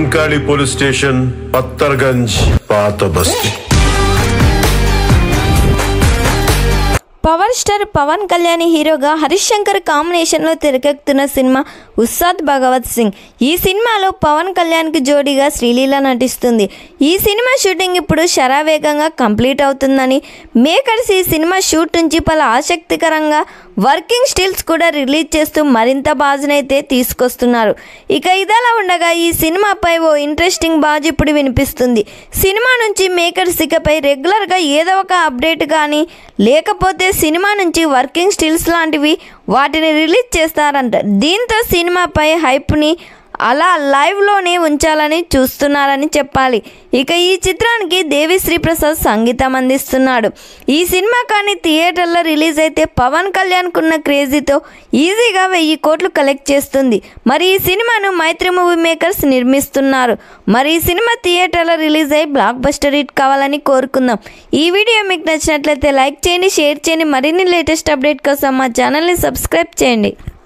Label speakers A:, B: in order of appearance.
A: కంకాళి police station Pattharganj పాత బస్తీ
B: power star Pawan Kalyan హీరోగా హరీష్ శంకర్ కాంబినేషన్లో తెరకెక్కుతున్న సినిమా ఉస్తాద్ భగవత్ సింగ్ ఈ సినిమాలో పవన్ కళ్యాణ్కి జోడీగా శ్రీలీల నటిస్తుంది ఈ సినిమా షూటింగ్ ఇప్పుడు శరావేగంగా కంప్లీట్ అవుతుందని మేకర్స్ ఈ సినిమా షూట్ నుంచి పలు ఆసక్తికరంగా వర్కింగ్ స్టిల్స్ కూడా రిలీజ్ చేస్తూ మరింత బాజునైతే తీసుకొస్తున్నారు ఇక ఇదలా ఉండగా ఈ సినిమాపై ఓ ఇంట్రెస్టింగ్ బాజు ఇప్పుడు వినిపిస్తుంది సినిమా నుంచి మేకర్స్ ఇకపై రెగ్యులర్గా ఏదో ఒక అప్డేట్ కానీ లేకపోతే సినిమా నుంచి వర్కింగ్ స్టిల్స్ లాంటివి వాటిని రిలీజ్ చేస్తారంట దీంతో సినిమాపై హైప్ని అలా లైవ్లోనే ఉంచాలని చూస్తున్నారని చెప్పాలి ఇక ఈ చిత్రానికి దేవిశ్రీ ప్రసాద్ సంగీతం అందిస్తున్నాడు ఈ సినిమా కానీ థియేటర్లో రిలీజ్ అయితే పవన్ కళ్యాణ్కున్న క్రేజీతో ఈజీగా వెయ్యి కోట్లు కలెక్ట్ చేస్తుంది మరి ఈ సినిమాను మైత్రి మూవీ మేకర్స్ నిర్మిస్తున్నారు మరి ఈ సినిమా థియేటర్లో రిలీజ్ అయ్యి బ్లాక్ బస్టర్ హిట్ కావాలని కోరుకుందాం ఈ వీడియో మీకు నచ్చినట్లయితే లైక్ చేయండి షేర్ చేయండి మరిన్ని లేటెస్ట్ అప్డేట్ కోసం మా ఛానల్ని సబ్స్క్రైబ్ చేయండి